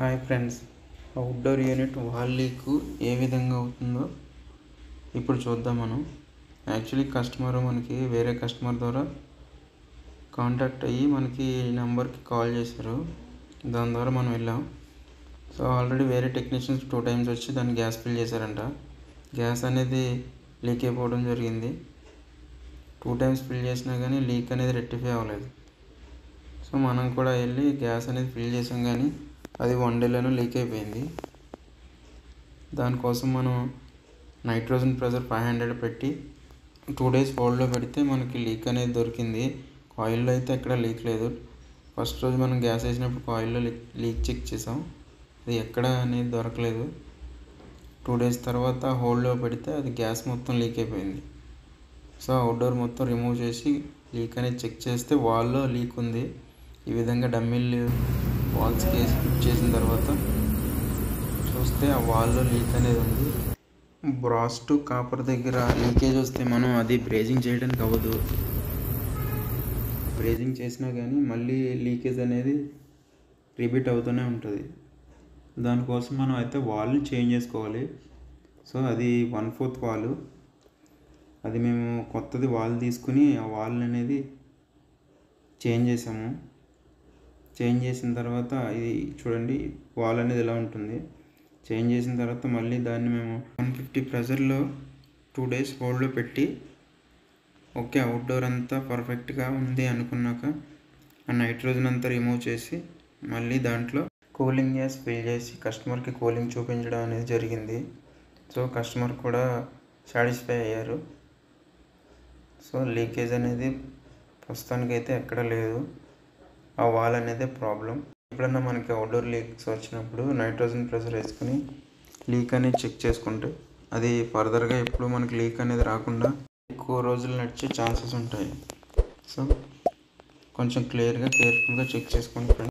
hi friends outdoor unit valve leak ఏ విధంగా అవుతుందో ఇప్పుడు చూద్దాం మనం యాక్చువల్లీ కస్టమర్ మనకి వేరే కస్టమర్ ద్వారా కాంటాక్ట్ అయ్యి మనకి ఈ నెంబర్కి కాల్ చేశారు దాని ద్వారా మనం వెళ్ళాం సో ఆల్రెడీ వేరే టెక్నీషియన్స్ టూ టైమ్స్ వచ్చి దాన్ని గ్యాస్ ఫిల్ చేశారంట గ్యాస్ అనేది లీక్ అయిపోవడం జరిగింది టూ టైమ్స్ ఫిల్ చేసినా కానీ లీక్ అనేది రెక్టిఫై అవ్వలేదు సో మనం కూడా వెళ్ళి గ్యాస్ అనేది ఫిల్ చేసాం కానీ అది వన్ డేలోనే లీక్ అయిపోయింది దానికోసం మనం నైట్రోజన్ ప్రెజర్ ఫైవ్ హండ్రెడ్ పెట్టి టూ డేస్ హోల్డ్లో పెడితే మనకి లీక్ అనేది దొరికింది కాయిల్లో అయితే ఎక్కడ లీక్ లేదు ఫస్ట్ రోజు మనం గ్యాస్ వేసినప్పుడు కాయిల్లో లీక్ లీక్ చెక్ చేసాం అది ఎక్కడ అనేది దొరకలేదు టూ డేస్ తర్వాత హోల్డ్లో పెడితే అది గ్యాస్ మొత్తం లీక్ అయిపోయింది సో అవుట్డోర్ మొత్తం రిమూవ్ చేసి లీక్ అనేది చెక్ చేస్తే వాల్లో లీక్ ఉంది ఈ విధంగా డమ్మిల్ వాల్స్కి వేసి ఫిట్ చేసిన తర్వాత చూస్తే ఆ వాల్లో లీక్ అనేది ఉంది బ్రాస్ టు కాపర్ దగ్గర లీకేజ్ వస్తే మనం అది బ్రేజింగ్ చేయడానికి అవ్వదు బ్రేజింగ్ చేసినా కానీ మళ్ళీ లీకేజ్ అనేది రిపీట్ అవుతూనే ఉంటుంది దానికోసం మనం అయితే వాల్ చేంజ్ చేసుకోవాలి సో అది వన్ ఫోర్త్ వాల్ అది మేము కొత్తది వాల్ తీసుకుని ఆ వాల్ అనేది చేంజ్ చేసాము చేంజ్ చేసిన తర్వాత ఇది చూడండి వాల్ అనేది ఎలా ఉంటుంది చేంజ్ చేసిన తర్వాత మళ్ళీ దాన్ని మేము వన్ ఫిఫ్టీ ప్రెజర్లో టూ డేస్ హోల్డ్లో పెట్టి ఓకే అవుట్డోర్ అంతా పర్ఫెక్ట్గా ఉంది అనుకున్నాక ఆ నైట్రోజన్ అంతా రిమూవ్ చేసి మళ్ళీ దాంట్లో కూలింగ్ గ్యాస్ ఫిల్ చేసి కస్టమర్కి కూలింగ్ చూపించడం అనేది జరిగింది సో కస్టమర్ కూడా సాటిస్ఫై అయ్యారు సో లీకేజ్ అనేది ప్రస్తుతానికైతే ఎక్కడ లేదు ఆ వాల్ అనేది ప్రాబ్లం ఎప్పుడన్నా మనకి అవుట్డోర్ లీక్స్ వచ్చినప్పుడు నైట్రోజన్ ప్రెషర్ వేసుకుని లీక్ అనేది చెక్ చేసుకుంటే అది ఫర్దర్గా ఎప్పుడు మనకి లీక్ అనేది రాకుండా ఎక్కువ రోజులు నడిచే ఛాన్సెస్ ఉంటాయి సో కొంచెం క్లియర్గా కేర్ఫుల్గా చెక్ చేసుకోండి ఫ్రెండ్స్